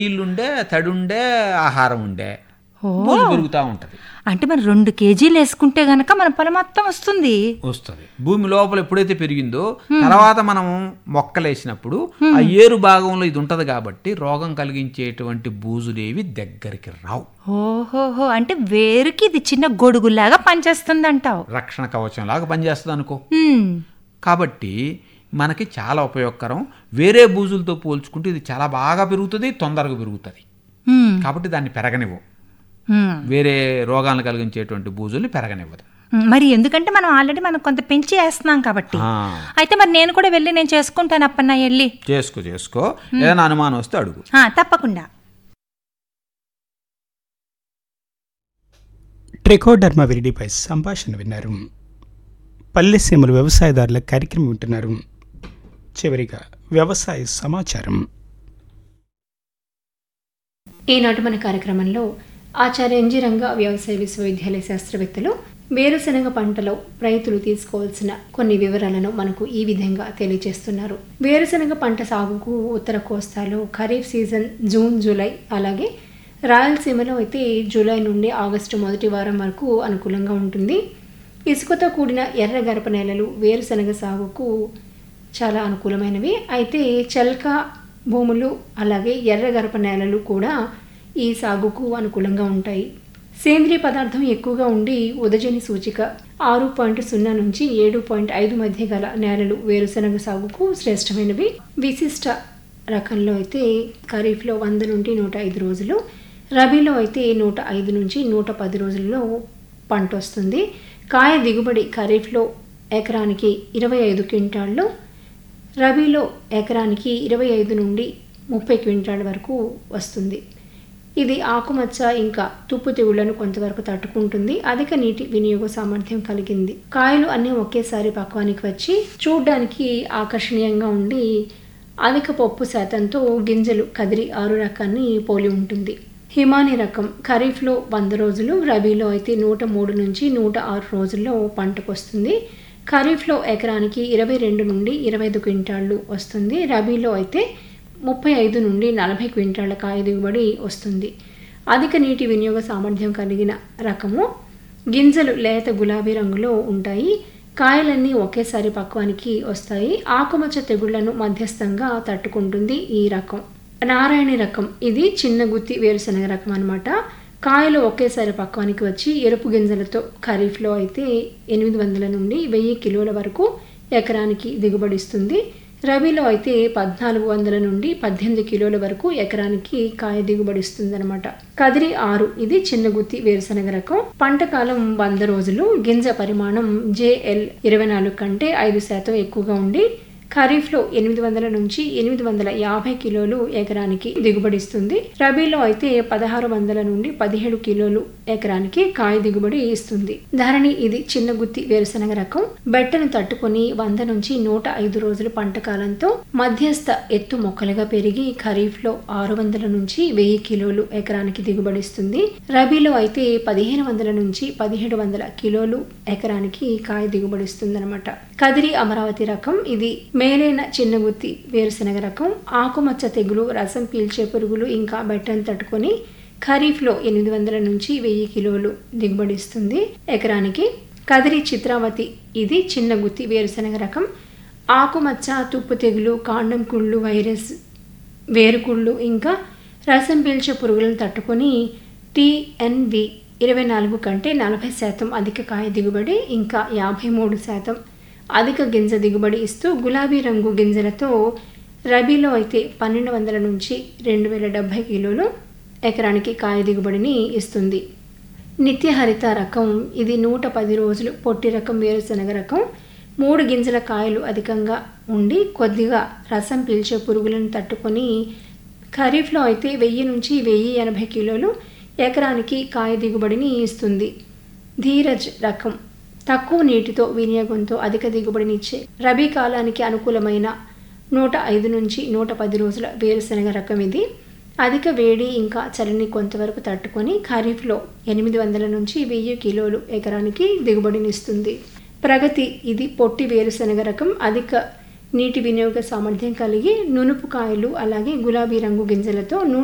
నీళ్ళుండే తడుండే ఆహారం ఉండే ఓ. భూమి పెరుగుతూ ఉంటుంది అంటే మరి రెండు కేజీలు వేసుకుంటే గనక మన పొలం మొత్తం వస్తుంది వస్తుంది భూమి లోపల ఎప్పుడైతే పెరిగిందో తర్వాత మనం మొక్కలు వేసినప్పుడు ఆ ఏరు భాగంలో ఇది ఉంటది కాబట్టి రోగం కలిగించేటువంటి బూజులేవి దగ్గరికి రావు ఓహోహో అంటే వేరుకి ఇది చిన్న గొడుగులాగా పనిచేస్తుంది అంటావు రక్షణ కవచం లాగా పనిచేస్తుంది అనుకో హ్మ్. కాబట్టి మనకి చాలా ఉపయోగకరం వేరే బూజులతో పోల్చుకుంటే ఇది చాలా బాగా పెరుగుతుంది తొందరగా పెరుగుతుంది హ్మ్. కాబట్టి దాన్ని పెరగనివ్వం హ్మ్. వేరే రోగాలను కలిగించేటువంటి బూజుల్ని పెరగనివ్వదు హ్మ్. మరి ఎందుకంటే మనం ఆల్రెడీ మనం కొంత పెంచి వేస్తున్నాం కాబట్టి ఆ, అయితే మరి నేను కూడా వెళ్ళి నేను చేసుకుంటాను అప్పన్న వెళ్ళి చేసుకో చేసుకో ఏదైనా అనుమానం వస్తే అడుగు ఆ, తప్పకుండా ట్రికోడర్మా విరిడిపై సంభాషణ విన్నారు పల్లెసీమల వ్యవసాయదారుల కార్యక్రమం వింటున్నారు చివరిగా వ్యవసాయ సమాచారం ఈనాటి మన కార్యక్రమంలో ఆచార్య ఎన్జి రంగ వ్యవసాయ విశ్వవిద్యాలయ శాస్త్రవేత్తలు వేరుశనగ పంటలో రైతులు తీసుకోవాల్సిన కొన్ని వివరాలను మనకు ఈ విధంగా తెలియజేస్తున్నారు వేరుశనగ పంట సాగుకు ఉత్తర కోస్తాలో ఖరీఫ్ సీజన్ జూన్ జూలై అలాగే రాయలసీమలో అయితే జూలై నుండి ఆగస్టు మొదటి వారం వరకు అనుకూలంగా ఉంటుంది ఇసుకతో కూడిన ఎర్ర గరప నేలలు వేరుశనగ సాగుకు చాలా అనుకూలమైనవి అయితే చల్క భూములు అలాగే ఎర్ర గరప నేలలు కూడా ఈ సాగుకు అనుకూలంగా ఉంటాయి సేంద్రియ పదార్థం ఎక్కువగా ఉండి ఉదజని సూచిక ఆరు పాయింట్ సున్నా నుంచి ఏడు పాయింట్ ఐదు మధ్య గల నేలలు వేరుశనగ సాగుకు శ్రేష్టమైనవి విశిష్ట రకంలో అయితే ఖరీఫ్లో వంద నుండి నూట ఐదు రోజులు రబీలో అయితే నూట ఐదు నుంచి నూట పది రోజుల్లో పంట వస్తుంది కాయ దిగుబడి ఖరీఫ్లో ఎకరానికి ఇరవై ఐదు క్వింటాళ్ళు రబీలో ఎకరానికి ఇరవై ఐదు నుండి ముప్పై క్వింటాల వరకు వస్తుంది ఇది ఆకుమచ్చ ఇంకా తుప్పు తెగుళ్లను కొంతవరకు తట్టుకుంటుంది అధిక నీటి వినియోగ సామర్థ్యం కలిగింది కాయలు అన్నీ ఒకేసారి పక్వానికి వచ్చి చూడ్డానికి ఆకర్షణీయంగా ఉండి అధిక పప్పు శాతంతో గింజలు కదిరి ఆరు రకాన్ని పోలి ఉంటుంది హిమాని రకం ఖరీఫ్లో వంద రోజులు రబీలో అయితే నూట మూడు నుంచి నూట ఆరు రోజుల్లో పంటకు వస్తుంది ఖరీఫ్లో ఎకరానికి ఇరవై రెండు నుండి ఇరవై ఐదు క్వింటాళ్ళు వస్తుంది రబీలో అయితే ముప్పై ఐదు నుండి నలభై క్వింటాళ్ళ కాయ దిగుబడి వస్తుంది అధిక నీటి వినియోగ సామర్థ్యం కలిగిన రకము గింజలు లేత గులాబీ రంగులో ఉంటాయి కాయలన్నీ ఒకేసారి పక్వానికి వస్తాయి ఆకుమచ్చ తెగుళ్లను మధ్యస్థంగా తట్టుకుంటుంది ఈ రకం నారాయణి రకం ఇది చిన్న గుత్తి వేరుశనగ రకం అన్నమాట కాయలు ఒకేసారి పక్వానికి వచ్చి ఎరుపు గింజలతో ఖరీఫ్లో అయితే ఎనిమిది వందల నుండి వెయ్యి కిలోల వరకు ఎకరానికి దిగుబడిస్తుంది రబీలో అయితే పద్నాలుగు వందల నుండి పద్దెనిమిది కిలోల వరకు ఎకరానికి కాయ దిగుబడిస్తుంది అనమాట కదిరి ఆరు ఇది చిన్న గుత్తి వేరుశనగ రకం పంట కాలం వంద రోజులు గింజ పరిమాణం జేఎల్ ఇరవై నాలుగు కంటే ఐదు శాతం ఎక్కువగా ఉండి ఖరీఫ్లో ఎనిమిది వందల నుంచి ఎనిమిది వందల యాభై కిలోలు ఎకరానికి దిగుబడిస్తుంది రబీలో అయితే పదహారు వందల నుండి పదిహేడు కిలోలు ఎకరానికి కాయ దిగుబడి ఇస్తుంది ధరణి ఇది చిన్న గుత్తి వేరుశనగ రకం బెట్టను తట్టుకొని వంద నుంచి నూట ఐదు రోజుల పంట కాలంతో మధ్యస్థ ఎత్తు మొక్కలుగా పెరిగి ఖరీఫ్లో ఆరు వందల నుంచి వెయ్యి కిలోలు ఎకరానికి దిగుబడిస్తుంది రబీలో అయితే పదిహేను వందల నుంచి పదిహేడు వందల కిలోలు ఎకరానికి కాయ దిగుబడిస్తుంది అనమాట కదిరి అమరావతి రకం ఇది మేలైన చిన్నగుత్తి వేరుశనగ రకం ఆకుమచ్చ తెగులు రసం పీల్చే పురుగులు ఇంకా బెట్టను తట్టుకొని ఖరీఫ్లో ఎనిమిది వందల నుంచి వెయ్యి కిలోలు దిగుబడిస్తుంది ఎకరానికి కదిరి చిత్రావతి ఇది చిన్న గుత్తి వేరుశనగ రకం ఆకుమచ్చ తుప్పు తెగులు కాండం కుళ్ళు వైరస్ వేరుకుళ్ళు ఇంకా రసం పీల్చే పురుగులను తట్టుకొని టిఎన్వి ఇరవై నాలుగు కంటే నలభై శాతం అధిక కాయ దిగుబడి ఇంకా యాభై మూడు శాతం అధిక గింజ దిగుబడి ఇస్తూ గులాబీ రంగు గింజలతో రబీలో అయితే పన్నెండు వందల నుంచి రెండు వేల డెబ్భై కిలోలు ఎకరానికి కాయ దిగుబడిని ఇస్తుంది నిత్యహరిత రకం ఇది నూట పది రోజులు పొట్టి రకం వేరుశనగ రకం మూడు గింజల కాయలు అధికంగా ఉండి కొద్దిగా రసం పీల్చే పురుగులను తట్టుకొని ఖరీఫ్లో అయితే వెయ్యి నుంచి వెయ్యి ఎనభై కిలోలు ఎకరానికి కాయ దిగుబడిని ఇస్తుంది ధీరజ్ రకం తక్కువ నీటితో వినియోగంతో అధిక దిగుబడినిచ్చే రబీ కాలానికి అనుకూలమైన నూట ఐదు నుంచి నూట పది రోజుల వేరుశనగ రకం ఇది అధిక వేడి ఇంకా చలిని కొంతవరకు తట్టుకొని ఖరీఫ్లో ఎనిమిది వందల నుంచి వెయ్యి కిలోలు ఎకరానికి దిగుబడినిస్తుంది ప్రగతి ఇది పొట్టి వేరుశనగ రకం అధిక నీటి వినియోగ సామర్థ్యం కలిగి నునుపు కాయలు అలాగే గులాబీ రంగు గింజలతో నూట